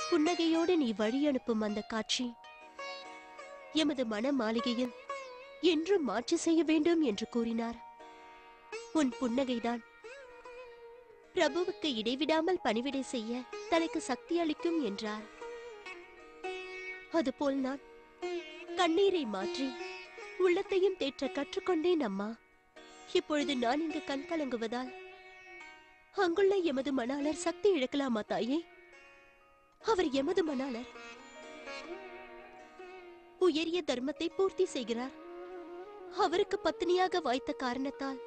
புன்னகையோடு நீ வழி அனுப்பும் அந்த காட்சி எமது மன மாளிகையில் என்றும் மாற்றி செய்ய வேண்டும் என்று கூறினார் உன் புன்னகைதான் பிரபுவுக்கு இடைவிடாமல் பணிவிடை செய்ய தனக்கு சக்தி அளிக்கும் என்றார் அதுபோல் நான் கண்ணீரை மாற்றி உள்ளத்தையும் தேற்ற கற்றுக்கொண்டேன் அம்மா இப்பொழுது நான் இங்கு கண் கலங்குவதால் அங்குள்ள எமது மணாளர் சக்தி இழக்கலாமா தாயே அவர் எமது மணாளர் உயரிய தர்மத்தை பூர்த்தி செய்கிறார் அவருக்கு பத்தினியாக வாய்த்த காரணத்தால்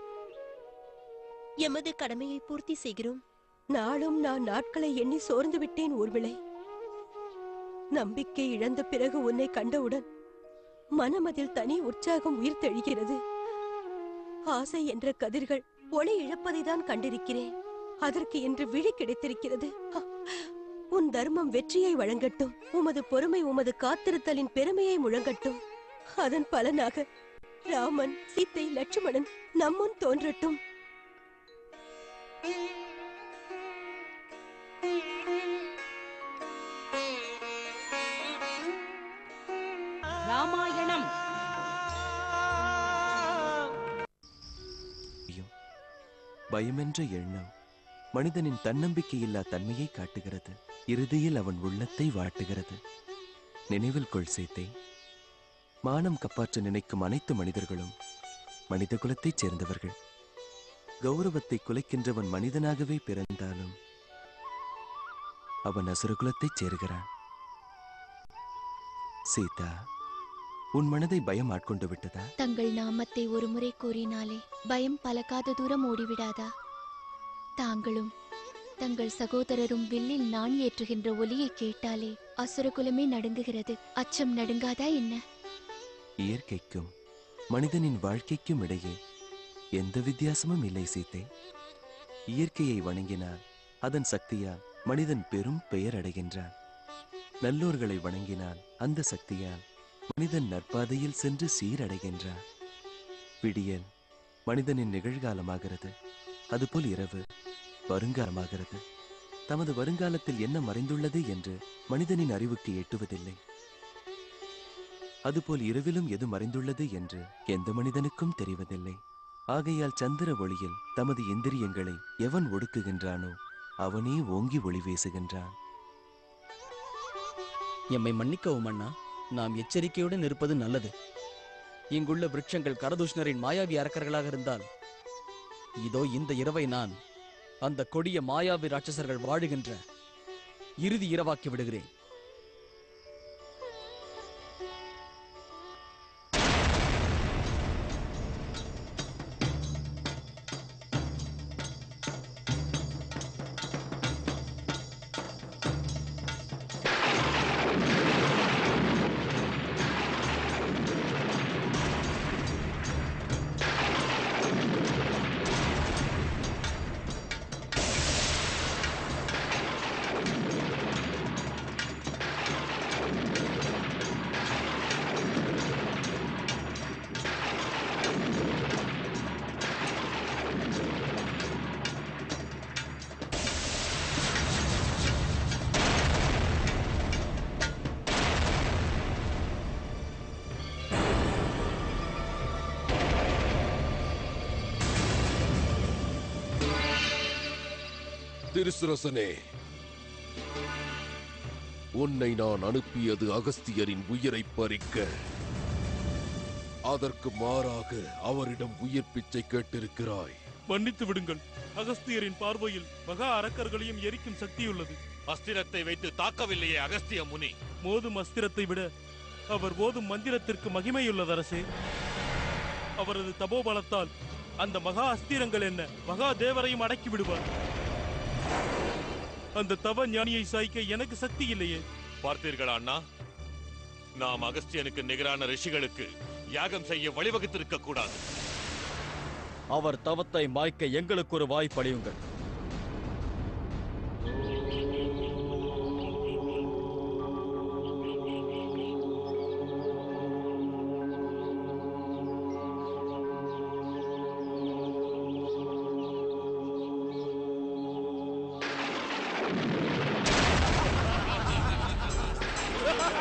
எமது கடமையை பூர்த்தி செய்கிறோம் நாளும் நான் நாட்களை எண்ணி சோர்ந்து விட்டேன் ஊர்விளை நம்பிக்கை இழந்த பிறகு உன்னை கண்டவுடன் மனமதில் தனி உற்சாகம் உயிர் தெழுகிறது ஆசை என்ற கதிர்கள் ஒளி இழப்பதைதான் கண்டிருக்கிறேன் அதற்கு இன்று விழி கிடைத்திருக்கிறது ஹ! உன் தர்மம் வெற்றியை வழங்கட்டும் உமது பொறுமை உமது காத்திருத்தலின் பெருமையை முழங்கட்டும் அதன் பலனாக ராமன் சீத்தை லட்சுமணன் நம்முன் தோன்றட்டும் ராமாயணம் ஐயோ, பயமென்ற எண்ணம் மனிதனின் தன்னம்பிக்கையில்லா தன்மையை காட்டுகிறது இறுதியில் அவன் உள்ளத்தை வாட்டுகிறது நினைவில் கொள் சேத்தே மானம் கப்பாற்ற நினைக்கும் அனைத்து மனிதர்களும் மனித குலத்தைச் சேர்ந்தவர்கள் கௌரவத்தை குலைக்கின்றவன் மனிதனாகவே பிறந்தாலும் அவன் அசுரகுலத்தைச் சேர்கிறான் சீதா உன் மனதை பயம் ஆட்கொண்டு விட்டதா தங்கள் நாமத்தை ஒருமுறை கூறினாலே பயம் பலகாத தூரம் ஓடிவிடாதா தாங்களும் தங்கள் சகோதரரும் வில்லில் நான் ஏற்றுகின்ற ஒலியை கேட்டாலே அசுரகுலமே நடுங்குகிறது அச்சம் நடுங்காதா என்ன இயற்கைக்கும் மனிதனின் வாழ்க்கைக்கும் இடையே எந்த வித்தியாசமும் இல்லை சீத்தை இயற்கையை வணங்கினால் அதன் சக்தியால் மனிதன் பெரும் பெயர் அடைகின்றான் நல்லோர்களை வணங்கினால் அந்த சக்தியால் மனிதன் நற்பாதையில் சென்று சீரடைகின்றான் விடியல் மனிதனின் நிகழ்காலமாகிறது அதுபோல் இரவு வருங்காலமாகிறது தமது வருங்காலத்தில் என்ன மறைந்துள்ளது என்று மனிதனின் அறிவுக்கு எட்டுவதில்லை அதுபோல் இரவிலும் எது மறைந்துள்ளது என்று எந்த மனிதனுக்கும் தெரிவதில்லை ஆகையால் சந்திர ஒளியில் தமது இந்திரியங்களை எவன் ஒடுக்குகின்றானோ அவனே ஓங்கி ஒளி வீசுகின்றான் எம்மை மன்னிக்கவும் அண்ணா நாம் எச்சரிக்கையுடன் இருப்பது நல்லது இங்குள்ள விருட்சங்கள் கரதுஷ்ணரின் மாயாவி அரக்கர்களாக இருந்தால் இதோ இந்த இரவை நான் அந்த கொடிய மாயாவி ராட்சசர்கள் வாழுகின்ற இறுதி இரவாக்கி விடுகிறேன் திருசுரசனே உன்னை நான் அனுப்பியது அகஸ்தியரின் உயிரை பறிக்க அதற்கு மாறாக அவரிடம் உயிர் பிச்சை கேட்டிருக்கிறாய் மன்னித்து விடுங்கள் அகஸ்தியரின் பார்வையில் மகா அரக்கர்களையும் எரிக்கும் சக்தியுள்ளது அஸ்திரத்தை வைத்து தாக்கவில்லையே அகஸ்திய முனி மோதும் அஸ்திரத்தை விட அவர் ஓதும் மந்திரத்திற்கு மகிமையுள்ளது அரசே அவரது தபோபலத்தால் அந்த மகா அஸ்திரங்கள் என்ன மகா தேவரையும் அடக்கி விடுவார் அந்த தவ ஞானியை சாய்க்க எனக்கு சக்தி இல்லையே பார்த்தீர்களா அண்ணா நாம் அகஸ்தியனுக்கு நிகரான ரிஷிகளுக்கு யாகம் செய்ய வழிவகுத்திருக்க கூடாது அவர் தவத்தை மாய்க்க எங்களுக்கு ஒரு வாய்ப்பளியுங்கள்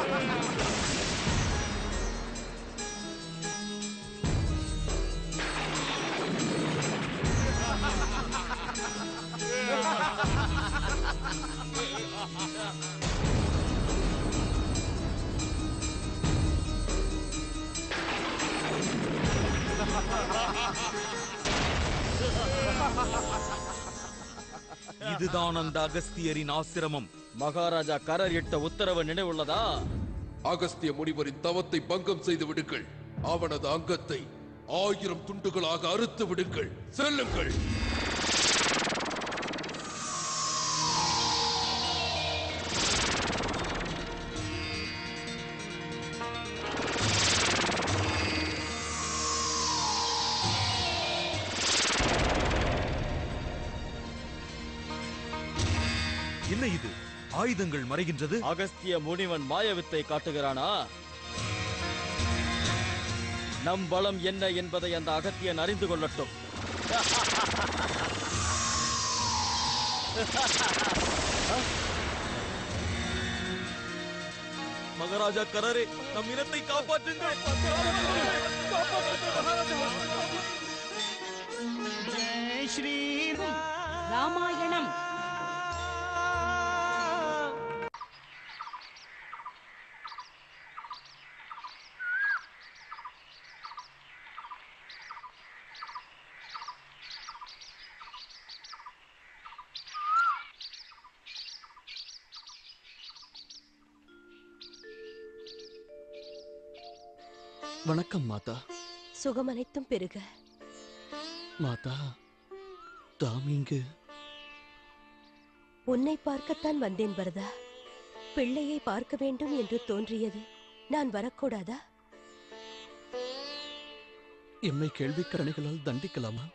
இதுதான் அந்த அகஸ்தியரின் ஆசிரமம் மகாராஜா கரர் இட்ட உத்தரவு நினைவுள்ளதா அகஸ்திய முனிவரின் தவத்தை பங்கம் செய்து விடுங்கள் அவனது அங்கத்தை ஆயிரம் துண்டுகளாக அறுத்து விடுங்கள் செல்லுங்கள் என்ன இது ஆயுதங்கள் மறைகின்றது அகஸ்திய முனிவன் மாயவித்தை காட்டுகிறானா நம் பலம் என்ன என்பதை அந்த அகத்தியன் அறிந்து கொள்ளட்டும் மகாராஜா கரரே நம் இனத்தை காப்பாற்றுங்கள் ராமாயணம் வணக்கம் மாதா சுகமனைத்தும் பெருக மாதா தாம் இங்கு உன்னை பார்க்கத்தான் வந்தேன் பரதா பிள்ளையை பார்க்க வேண்டும் என்று தோன்றியது நான் வரக்கூடாதா எம்மை கேள்விக்கரணிகளால் தண்டிக்கலாமா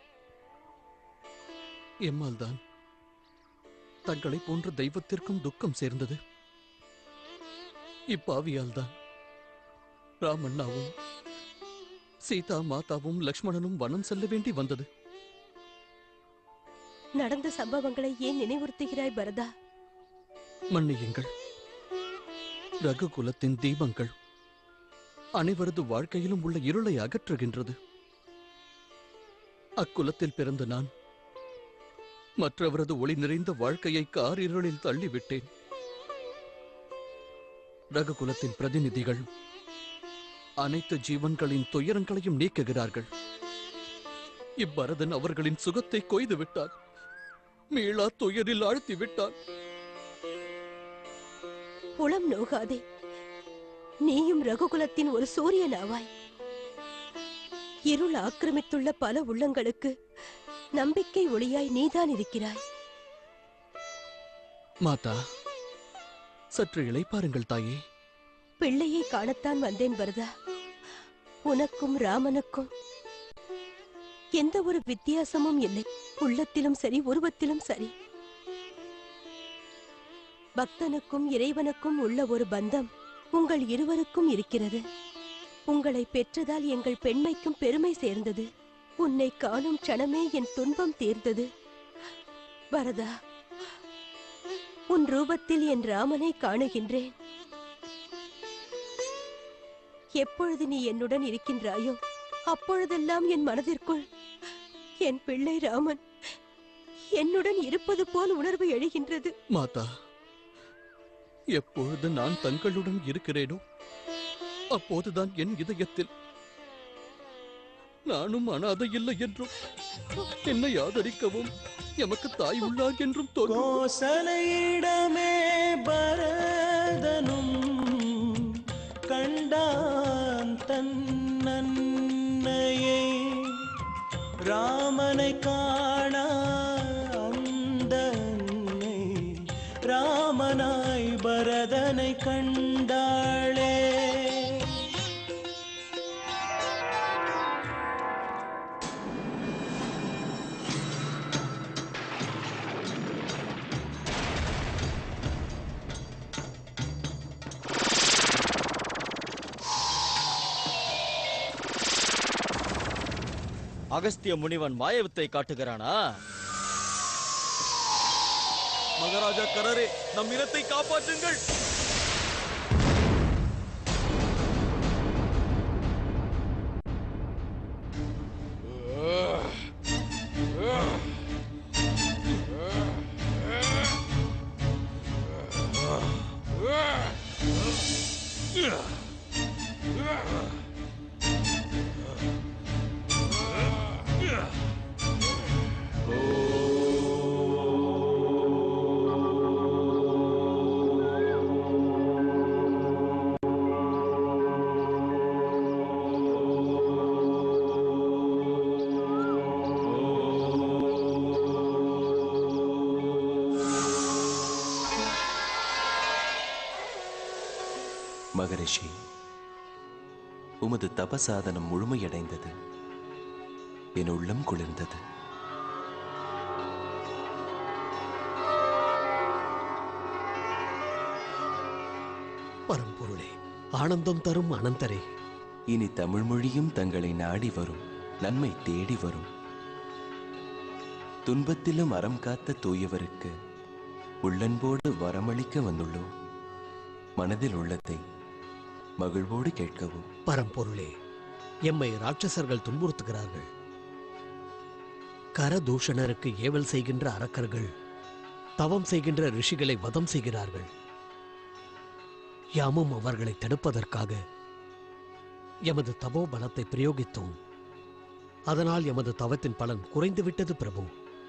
எம்மால் தான் தங்களை போன்ற தெய்வத்திற்கும் துக்கம் சேர்ந்தது இப்பாவியால் தான் ராமண்ணாவும் சீதா மாதாவும் லக்ஷ்மணனும் வனம் செல்ல வேண்டி வந்தது நடந்த சம்பவங்களை ஏன் நினைவுறுத்துகிறாய் பரதா மன்னியுங்கள் ரகுகுலத்தின் தீபங்கள் அனைவரது வாழ்க்கையிலும் உள்ள இருளை அகற்றுகின்றது அக்குலத்தில் பிறந்த நான் மற்றவரது ஒளி நிறைந்த வாழ்க்கையை காரிருளில் தள்ளிவிட்டேன் ரகுகுலத்தின் பிரதிநிதிகள் அனைத்து ஜீவன்களின் துயரங்களையும் நீக்குகிறார்கள் இப்பரதன் அவர்களின் சுகத்தை கொய்து விட்டார் மீளா துயரில் ஆழ்த்தி விட்டார் புலம் நோகாதே நீயும் ரகுகுலத்தின் ஒரு சூரியனாவாய் இருள் ஆக்கிரமித்துள்ள பல உள்ளங்களுக்கு நம்பிக்கை ஒளியாய் நீதான் இருக்கிறாய் மாதா சற்று இளைப்பாருங்கள் தாயே பிள்ளையை காணத்தான் வந்தேன் பரதா உனக்கும் ராமனுக்கும் எந்த ஒரு வித்தியாசமும் இல்லை உள்ளத்திலும் சரி உருவத்திலும் சரி பக்தனுக்கும் இறைவனுக்கும் உள்ள ஒரு பந்தம் உங்கள் இருவருக்கும் இருக்கிறது உங்களை பெற்றதால் எங்கள் பெண்மைக்கும் பெருமை சேர்ந்தது உன்னை காணும் க்ஷணமே என் துன்பம் தீர்ந்தது பரதா உன் ரூபத்தில் என் ராமனை காணுகின்றேன் எப்பொழுது நீ என்னுடன் இருக்கின்றாயோ அப்பொழுதெல்லாம் என் மனதிற்குள் என் பிள்ளை ராமன் என்னுடன் இருப்பது போல் உணர்வு எழுகின்றது மாதா எப்பொழுது நான் தங்களுடன் இருக்கிறேனோ அப்போதுதான் என் இதயத்தில் நானும் அனாதை இல்லை என்றும் என்னை ஆதரிக்கவும் எமக்கு தாய் உள்ளார் என்றும் தோன்றும் கோசலையிடமே பரதனும் கண்டான் தன்னன்னையை ராமனை காண அந்த அன்னை ராமனாய் பரதனை கண்டாளே அகஸ்திய முனிவன் மாயவித்தை காட்டுகிறானா மகாராஜா கரரே நம் இனத்தை காப்பாற்றுங்கள் மகரிஷி உமது தபசாதனம் முழுமையடைந்தது என் உள்ளம் குளிர்ந்தது பரம்பொருளே ஆனந்தம் தரும் அனந்தரே இனி தமிழ் மொழியும் தங்களை நாடி வரும் நன்மை தேடி வரும் துன்பத்திலும் அறம் காத்த தூயவருக்கு உள்ளன்போடு வரமளிக்க வந்துள்ளோம் மனதில் உள்ளத்தை மகிழ்வோடு கேட்கவும் பரம்பொருளே எம்மை ராட்சசர்கள் துன்புறுத்துகிறார்கள் கரதூஷணருக்கு ஏவல் செய்கின்ற அரக்கர்கள் தவம் செய்கின்ற ரிஷிகளை வதம் செய்கிறார்கள் யாமும் அவர்களை தடுப்பதற்காக எமது தபோ பலத்தை பிரயோகித்தோம் அதனால் எமது தவத்தின் பலன் குறைந்துவிட்டது பிரபு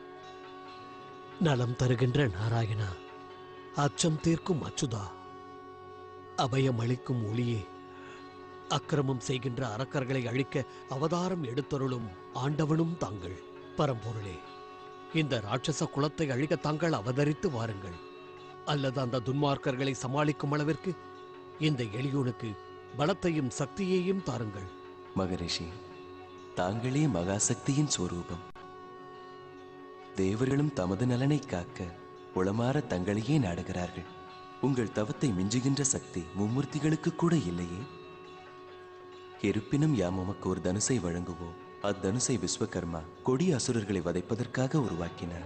நலம் தருகின்ற நாராயணா அச்சம் தீர்க்கும் அச்சுதா அபயம் அளிக்கும் ஒளியே அக்கிரமம் செய்கின்ற அரக்கர்களை அழிக்க அவதாரம் எடுத்தருளும் ஆண்டவனும் தாங்கள் பரம்பொருளே இந்த ராட்சச குலத்தை அழிக்க தாங்கள் அவதரித்து வாருங்கள் அல்லது அந்த துன்மார்க்கர்களை சமாளிக்கும் அளவிற்கு இந்த எளியோனுக்கு பலத்தையும் சக்தியையும் தாருங்கள் மகரிஷி தாங்களே மகாசக்தியின் ஸ்வரூபம் தேவர்களும் தமது நலனை காக்க உளமாற தங்களையே நாடுகிறார்கள் உங்கள் தவத்தை மிஞ்சுகின்ற சக்தி மும்மூர்த்திகளுக்கு கூட இல்லையே இருப்பினும் யாம் உமக்கு ஒரு தனுசை வழங்குவோம் அத்தனுசை விஸ்வகர்மா கொடிய அசுரர்களை வதைப்பதற்காக உருவாக்கினார்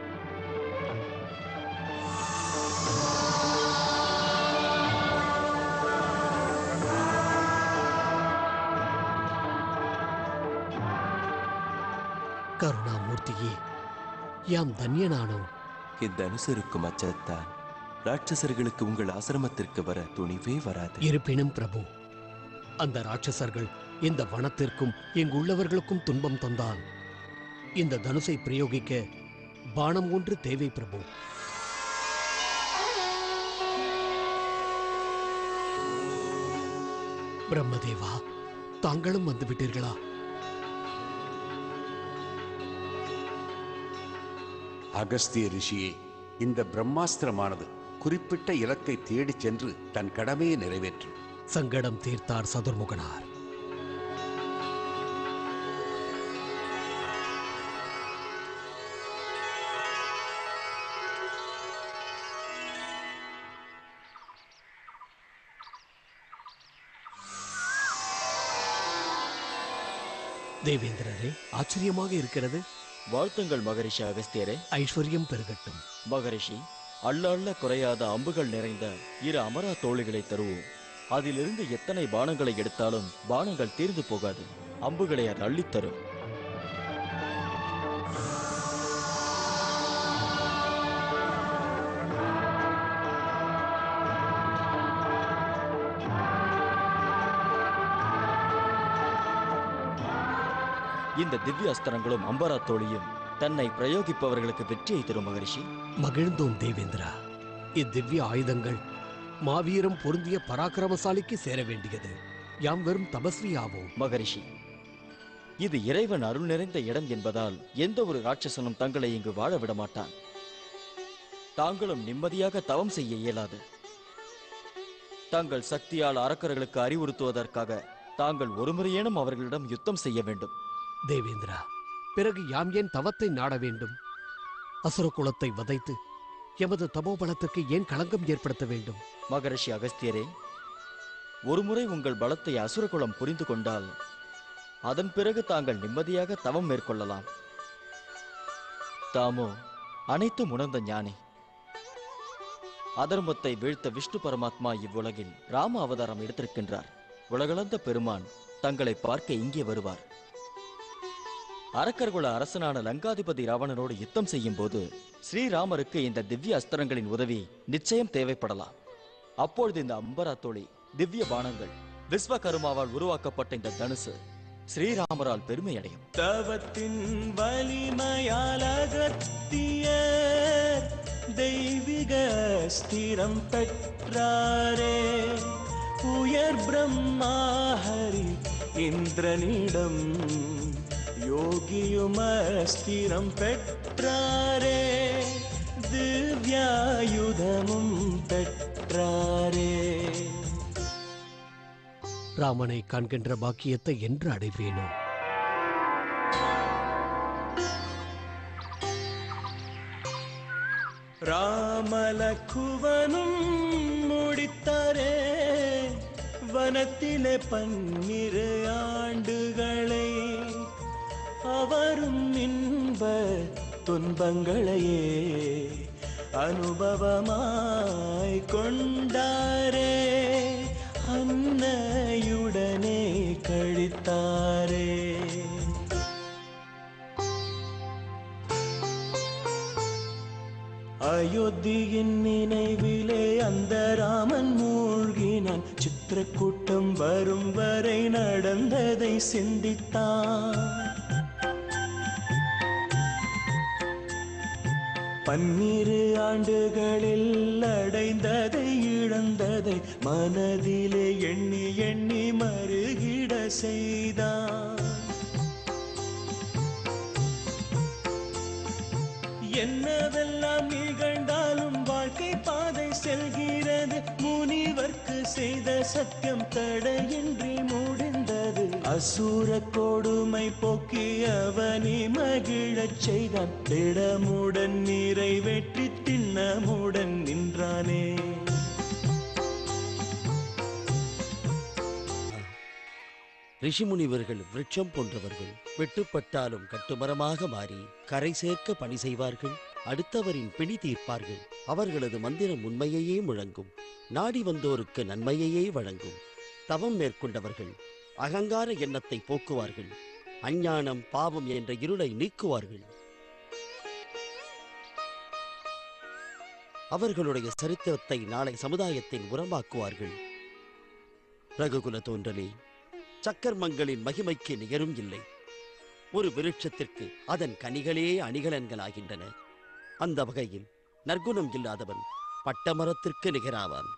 கருணாமூர்த்தியே யாம் தன்யனானோம் இத்தனுசு இருக்கும் அச்சத்தால் ராட்சசர்களுக்கு உங்கள் ஆசிரமத்திற்கு வர துணிவே வராது இருப்பினும் பிரபு அந்த ராட்சசர்கள் இந்த வனத்திற்கும் இங்குள்ளவர்களுக்கும் துன்பம் தந்தால் இந்த தனுசை பிரயோகிக்க பானம் ஒன்று தேவை பிரபு பிரம்மதேவா தாங்களும் வந்து விட்டீர்களா அகஸ்திய ரிஷியே இந்த பிரம்மாஸ்திரமானது குறிப்பிட்ட இலக்கை தேடிச் சென்று தன் கடமையை நிறைவேற்றும் சங்கடம் தீர்த்தார் சதுர்முகனார் தேவேந்திரரே ஆச்சரியமாக இருக்கிறது வாழ்த்துங்கள் மகரிஷி அகஸ்தியரே ஐஸ்வர்யம் பெருகட்டும் மகரிஷி அள்ள அள்ள குறையாத அம்புகள் நிறைந்த இரு அமரா தோழிகளை தருவோம் அதிலிருந்து எத்தனை பானங்களை எடுத்தாலும் பானங்கள் தீர்ந்து போகாது அம்புகளை அது அள்ளித்தரும் இந்த திவ்ய அஸ்திரங்களும் அம்பரா தோழியும் தன்னை பிரயோகிப்பவர்களுக்கு வெற்றியை தரும் மகரிஷி மகிழ்ந்தோம் தேவேந்திரா இத்திவ்ய ஆயுதங்கள் மாவீரம் பொருந்திய பராக்கிரமசாலிக்கு சேர வேண்டியது யாம் வெறும் தபஸ்வி ஆவோம் மகரிஷி இது இறைவன் அருள் நிறைந்த இடம் என்பதால் எந்த ஒரு ராட்சசனும் தங்களை இங்கு வாழ விட மாட்டான் தாங்களும் நிம்மதியாக தவம் செய்ய இயலாது தங்கள் சக்தியால் அரக்கர்களுக்கு அறிவுறுத்துவதற்காக தாங்கள் ஒருமுறையேனும் அவர்களிடம் யுத்தம் செய்ய வேண்டும் தேவேந்திரா பிறகு யாம் ஏன் தவத்தை நாட வேண்டும் அசுர குலத்தை வதைத்து எமது தபோபலத்துக்கு ஏன் களங்கம் ஏற்படுத்த வேண்டும் மகரிஷி அகஸ்தியரே ஒருமுறை உங்கள் பலத்தை அசுரகுலம் புரிந்து கொண்டால் அதன் பிறகு தாங்கள் நிம்மதியாக தவம் மேற்கொள்ளலாம் தாமோ அனைத்தும் உணர்ந்த ஞானி அதர்மத்தை வீழ்த்த விஷ்ணு பரமாத்மா இவ்வுலகில் ராம அவதாரம் எடுத்திருக்கின்றார் உலகளந்த பெருமான் தங்களை பார்க்க இங்கே வருவார் அரக்கர்குல அரசனான லங்காதிபதி ராவணனோடு யுத்தம் செய்யும் போது ஸ்ரீராமருக்கு இந்த திவ்ய அஸ்திரங்களின் உதவி நிச்சயம் தேவைப்படலாம் அப்பொழுது இந்த அம்பரா தோழி திவ்ய பானங்கள் விஸ்வகர்மாவால் உருவாக்கப்பட்ட இந்த தனுசு ஸ்ரீராமரால் பெருமை அடையும் தவத்தின் வலிமையால் அகத்தியர் தெய்வீக ஸ்திரம் பெற்றாரே உயர் பிரம்மாஹரி இந்திரனிடம் யோகியும் அஸ்திரம் பெற்றாரே திவ்யாயுதமும் பெற்றாரே ராமனை காண்கின்ற பாக்கியத்தை என்று அடைவேனோ ராமலக்குவனும் முடித்தாரே வனத்திலே பன்னிரு ஆண்டுகளை அவரும் இன்ப துன்பங்களையே அனுபவமாய் கொண்டாரே அன்னையுடனே கழித்தாரே அயோத்தியின் நினைவிலே அந்த ராமன் மூழ்கினான் சித்திரக்கூட்டம் வரும் வரை நடந்ததை சிந்தித்தான் பன்னிரு ஆண்டுகளில் அடைந்ததை இழந்ததை மனதிலே எண்ணி எண்ணி மறுகிட செய்தான் என்னவெல்லாம் நிகழ்ந்தாலும் வாழ்க்கை பாதை செல்கிறது முனிவர்க்கு செய்த சத்தியம் தடையின்றி முடிந்தது அசூர கொடுமை போக்கி அவனி மகிழச் செய்தான் திடமுடன் நிறைவேற்றி திண்ணமுடன் நின்றானே ரிஷிமுனிவர்கள் விருட்சம் போன்றவர்கள் வெட்டுப்பட்டாலும் கட்டுமரமாக மாறி கரை சேர்க்க பணி செய்வார்கள் அடுத்தவரின் பிணி தீர்ப்பார்கள் அவர்களது மந்திரம் உண்மையையே முழங்கும் நாடி வந்தோருக்கு நன்மையையே வழங்கும் தவம் மேற்கொண்டவர்கள் அகங்கார எண்ணத்தை போக்குவார்கள் அஞ்ஞானம் பாவம் என்ற இருளை நீக்குவார்கள் அவர்களுடைய சரித்திரத்தை நாளை சமுதாயத்தின் உரமாக்குவார்கள் ரகுகுல தோன்றலே சக்கர்மங்களின் மகிமைக்கு நிகரும் இல்லை ஒரு விருட்சத்திற்கு அதன் கனிகளே அணிகலன்களாகின்றன அந்த வகையில் நற்குணம் இல்லாதவன் பட்டமரத்திற்கு நிகராவான்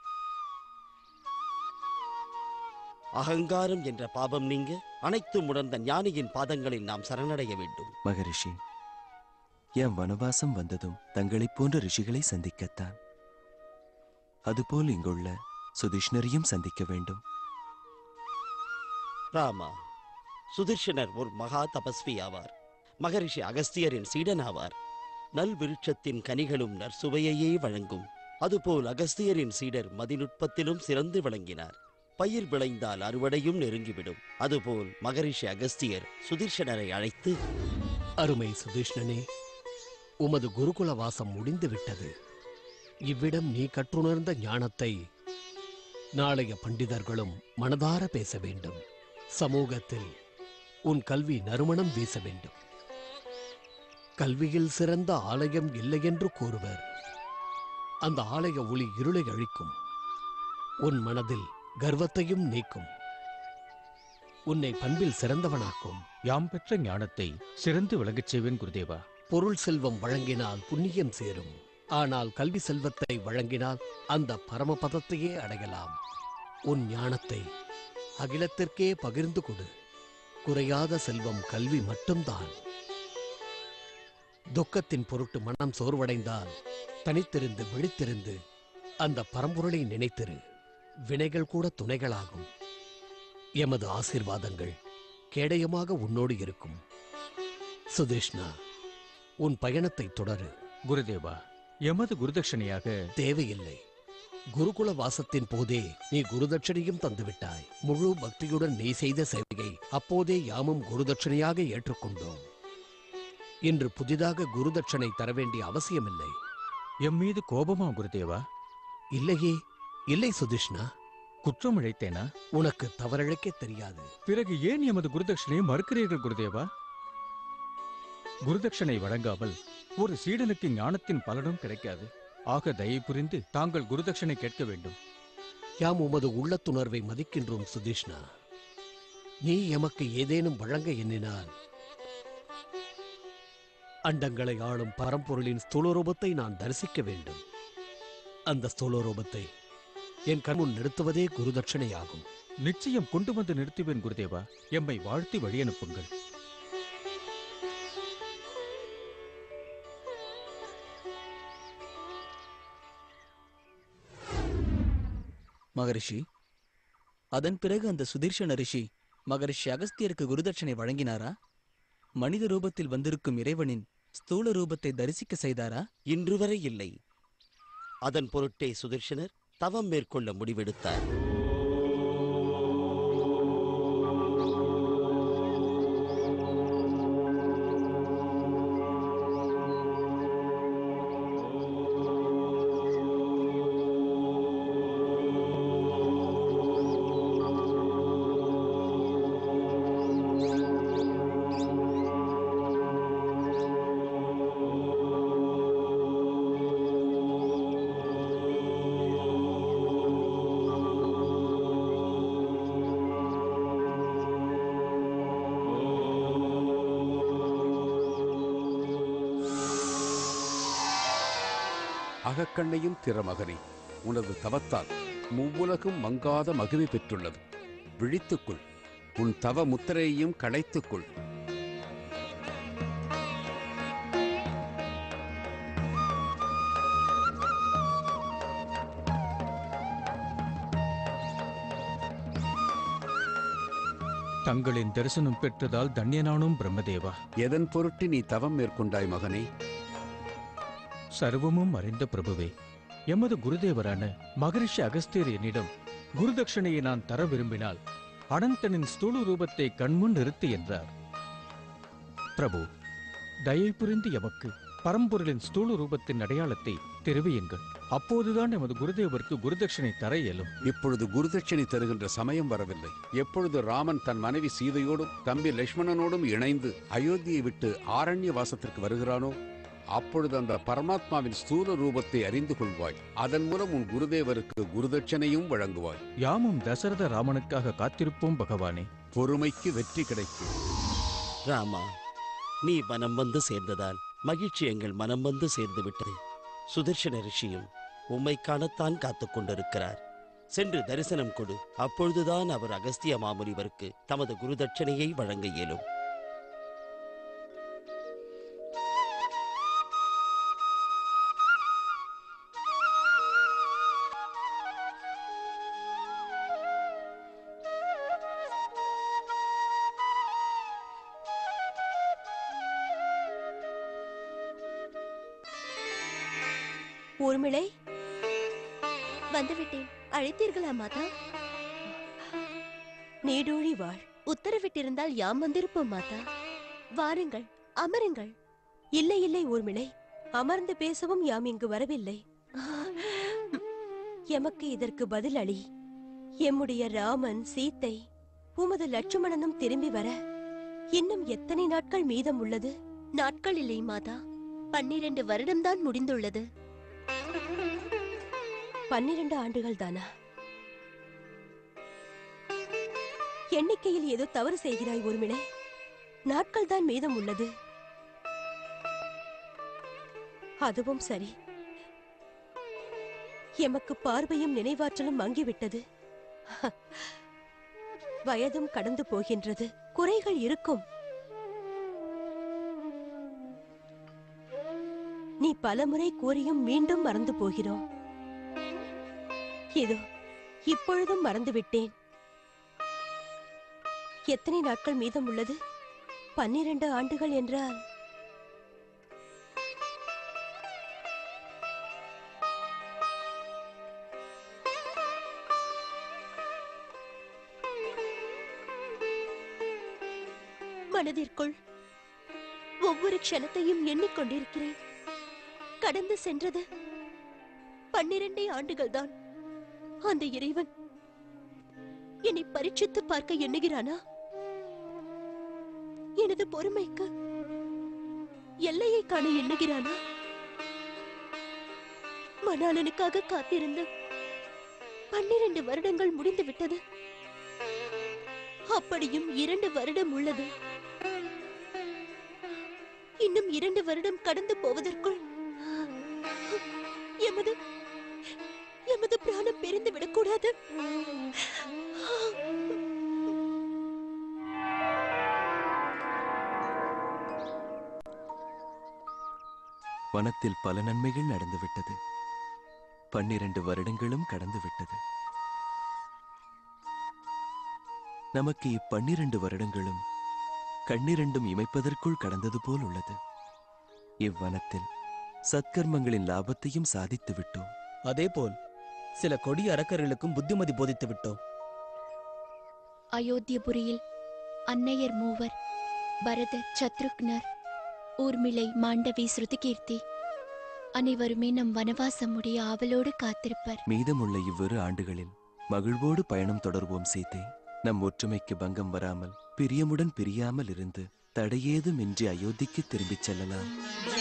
அகங்காரம் என்ற பாவம் நீங்க அனைத்தும் உணர்ந்த ஞானியின் பாதங்களில் நாம் சரணடைய வேண்டும் மகரிஷி என் வனவாசம் வந்ததும் தங்களைப் போன்ற ரிஷிகளை சந்திக்கத்தான் அதுபோல் இங்குள்ள சுதிஷ்ணரையும் சந்திக்க வேண்டும் ராமா சுதர்ஷனர் ஒரு மகா தபஸ்வி ஆவார் மகரிஷி அகஸ்தியரின் சீடன் ஆவார் நல் விருட்சத்தின் கனிகளும் நற்சுவையையே வழங்கும் அதுபோல் அகஸ்தியரின் சீடர் மதிநுட்பத்திலும் சிறந்து விளங்கினார் பயிர் விளைந்தால் அறுவடையும் நெருங்கிவிடும் அதுபோல் மகரிஷி அகஸ்தியர் சுதீர்ஷனரை அழைத்து அருமை சுதீஷ்ணனே உமது குருகுல வாசம் முடிந்து விட்டது இவ்விடம் நீ கற்றுணர்ந்த ஞானத்தை நாளைய பண்டிதர்களும் மனதார பேச வேண்டும் சமூகத்தில் உன் கல்வி நறுமணம் வீச வேண்டும் கல்வியில் சிறந்த ஆலயம் இல்லை என்று கூறுவர் அந்த ஆலய ஒளி இருளை அழிக்கும் உன் மனதில் கர்வத்தையும் நீக்கும் உன்னை பண்பில் சிறந்தவனாக்கும் யாம் பெற்ற ஞானத்தை சிறந்து விளங்கச் செய்வேன் குருதேவா பொருள் செல்வம் வழங்கினால் புண்ணியம் சேரும் ஆனால் கல்வி செல்வத்தை வழங்கினால் அந்த பரமபதத்தையே அடையலாம் உன் ஞானத்தை அகிலத்திற்கே பகிர்ந்து கொடு குறையாத செல்வம் கல்வி மட்டும்தான் துக்கத்தின் பொருட்டு மனம் சோர்வடைந்தால் தனித்திருந்து விழித்திருந்து அந்த பரம்பொருளை நினைத்திரு வினைகள் கூட துணைகளாகும் எமது ஆசீர்வாதங்கள் கேடயமாக உன்னோடு இருக்கும் சுதேஷ்ணா உன் பயணத்தை தொடரு குருதேவா எமது குருதட்சணையாக தேவையில்லை குருகுல வாசத்தின் போதே நீ குருதட்சணையும் தந்துவிட்டாய் முழு பக்தியுடன் நீ செய்த சேவையை அப்போதே யாமும் குருதட்சணையாக ஏற்றுக்கொண்டோம் இன்று புதிதாக குருதட்சணை தர வேண்டிய அவசியமில்லை எம் மீது கோபமா குருதேவா இல்லையே இல்லை சுதிஷ்ணா குற்றம் இழைத்தேனா உனக்கு தவறிழைக்க தெரியாது பிறகு ஏன் எமது குருதட்சணையை மறுக்கிறீர்கள் குருதேவா குருதட்சணை வழங்காமல் ஒரு சீடனுக்கு ஞானத்தின் பலனும் கிடைக்காது ஆக தயை புரிந்து தாங்கள் குருதட்சணை கேட்க வேண்டும் யாம் உமது உள்ளத்துணர்வை மதிக்கின்றோம் சுதீஷ்ணா நீ எமக்கு ஏதேனும் வழங்க எண்ணினால் அண்டங்களை ஆளும் பரம்பொருளின் ஸ்தூலரூபத்தை நான் தரிசிக்க வேண்டும் அந்த ஸ்தூலரூபத்தை என் கண்முன் நிறுத்துவதே குருதட்சணையாகும் நிச்சயம் கொண்டு வந்து நிறுத்துவேன் குருதேவா எம்மை வாழ்த்தி வழியனுப்புங்கள் மகரிஷி அதன் பிறகு அந்த சுதீர்ஷன ரிஷி மகரிஷி அகஸ்தியருக்கு குருதட்சணை வழங்கினாரா மனித ரூபத்தில் வந்திருக்கும் இறைவனின் ஸ்தூல ரூபத்தை தரிசிக்க செய்தாரா இன்று வரை இல்லை அதன் பொருட்டே சுதர்ஷனர் தவம் மேற்கொள்ள முடிவெடுத்தார் அகக்கண்ணையும் திறமகனே உனது தவத்தால் மூவுலகும் மங்காத மகிமை பெற்றுள்ளது விழித்துக்கொள் உன் தவ முத்திரையையும் களைத்துக்கொள் தங்களின் தரிசனம் பெற்றதால் தன்யனானும் பிரம்மதேவா எதன் பொருட்டு நீ தவம் மேற்கொண்டாய் மகனே சர்வமும் அறிந்த பிரபுவே எமது குருதேவரான மகரிஷி அகஸ்தியர் என்னிடம் குருதட்சணையை நான் தர விரும்பினால் அனந்தனின் ஸ்தூல ரூபத்தை கண்முன் நிறுத்து என்றார் பிரபு தயை புரிந்து எமக்கு பரம்பொருளின் ஸ்தூல ரூபத்தின் அடையாளத்தை தெரிவியுங்கள் அப்போதுதான் எமது குருதேவருக்கு குருதட்சணை தர இயலும் இப்பொழுது குருதட்சணை தருகின்ற சமயம் வரவில்லை எப்பொழுது ராமன் தன் மனைவி சீதையோடும் தம்பி லட்சுமணனோடும் இணைந்து அயோத்தியை விட்டு ஆரண்ய வாசத்திற்கு வருகிறானோ அப்பொழுது அந்த பரமாத்மாவின் ஸ்தூல ரூபத்தை அறிந்து கொள்வாய் அதன் மூலம் உன் குருதேவருக்கு குருதட்சணையும் வழங்குவாய் யாமும் தசரத ராமனுக்காக காத்திருப்போம் பகவானே பொறுமைக்கு வெற்றி கிடைக்கும் ராமா நீ மனம் வந்து சேர்ந்ததால் மகிழ்ச்சி எங்கள் மனம் வந்து சேர்ந்து விட்டது சுதர்ஷன ரிஷியும் உம்மை காணத்தான் காத்துக் கொண்டிருக்கிறார் சென்று தரிசனம் கொடு அப்பொழுதுதான் அவர் அகஸ்திய மாமுனிவருக்கு தமது குருதட்சணையை வழங்க இயலும் ஊர்மிளை வந்துவிட்டேன் அழைத்தீர்களா மாதா நீடூழி வாழ் உத்தரவிட்டிருந்தால் யாம் வந்திருப்போம் மாதா வாருங்கள் அமருங்கள் இல்லை இல்லை ஊர்மிளை அமர்ந்து பேசவும் யாம் இங்கு வரவில்லை எமக்கு இதற்கு பதில் அளி எம்முடைய ராமன் சீத்தை உமது லட்சுமணனும் திரும்பி வர இன்னும் எத்தனை நாட்கள் மீதம் உள்ளது நாட்கள் இல்லை மாதா பன்னிரண்டு வருடம்தான் முடிந்துள்ளது பன்னிரண்டு ஆண்டுகள் தானா எண்ணிக்கையில் ஏதோ தவறு செய்கிறாய் ஊர்மிளை நாட்கள் தான் மீதம் உள்ளது அதுவும் சரி எமக்கு பார்வையும் நினைவாற்றலும் மங்கிவிட்டது வயதும் கடந்து போகின்றது குறைகள் இருக்கும் நீ பலமுறை கூறியும் மீண்டும் மறந்து போகிறோம் இதோ இப்பொழுதும் மறந்துவிட்டேன் எத்தனை நாட்கள் மீதம் உள்ளது பன்னிரண்டு ஆண்டுகள் என்றால் மனதிற்குள் ஒவ்வொரு க்ஷணத்தையும் எண்ணிக்கொண்டிருக்கிறேன் கடந்து சென்றது பன்னிரண்டே ஆண்டுகள்தான் அந்த இறைவன் என்னை பரீட்சித்து பார்க்க எண்ணுகிறானா எனது பொறுமைக்கு எல்லையை காண எண்ணுகிறானா மணாளனுக்காக காத்திருந்த பன்னிரண்டு வருடங்கள் முடிந்து விட்டது அப்படியும் இரண்டு வருடம் உள்ளது இன்னும் இரண்டு வருடம் கடந்து போவதற்குள் எமது எமது பிராணம் பிரிந்து விடக்கூடாது வனத்தில் பல நன்மைகள் நடந்துவிட்டது பன்னிரண்டு வருடங்களும் கடந்து விட்டது நமக்கு இப்பன்னிரண்டு வருடங்களும் கண்ணிரண்டும் இமைப்பதற்குள் கடந்தது போல் உள்ளது இவ்வனத்தில் சத்கர்மங்களின் லாபத்தையும் சாதித்து விட்டோம் அதேபோல் சில கொடிய அரக்கர்களுக்கும் புத்திமதி போதித்து விட்டோம் அயோத்தியபுரியில் அன்னையர் மூவர் பரதர் சத்ருக்னர் ஊர்மிளை மாண்டவி ஸ்ருதிகீர்த்தி அனைவருமே நம் வனவாசம் முடிய ஆவலோடு காத்திருப்பர் மீதமுள்ள இவ்விரு ஆண்டுகளில் மகிழ்வோடு பயணம் தொடர்வோம் சீதை நம் ஒற்றுமைக்கு பங்கம் வராமல் பிரியமுடன் பிரியாமல் இருந்து தடையேதுமின்றி அயோத்திக்கு திரும்பிச் செல்லலாம்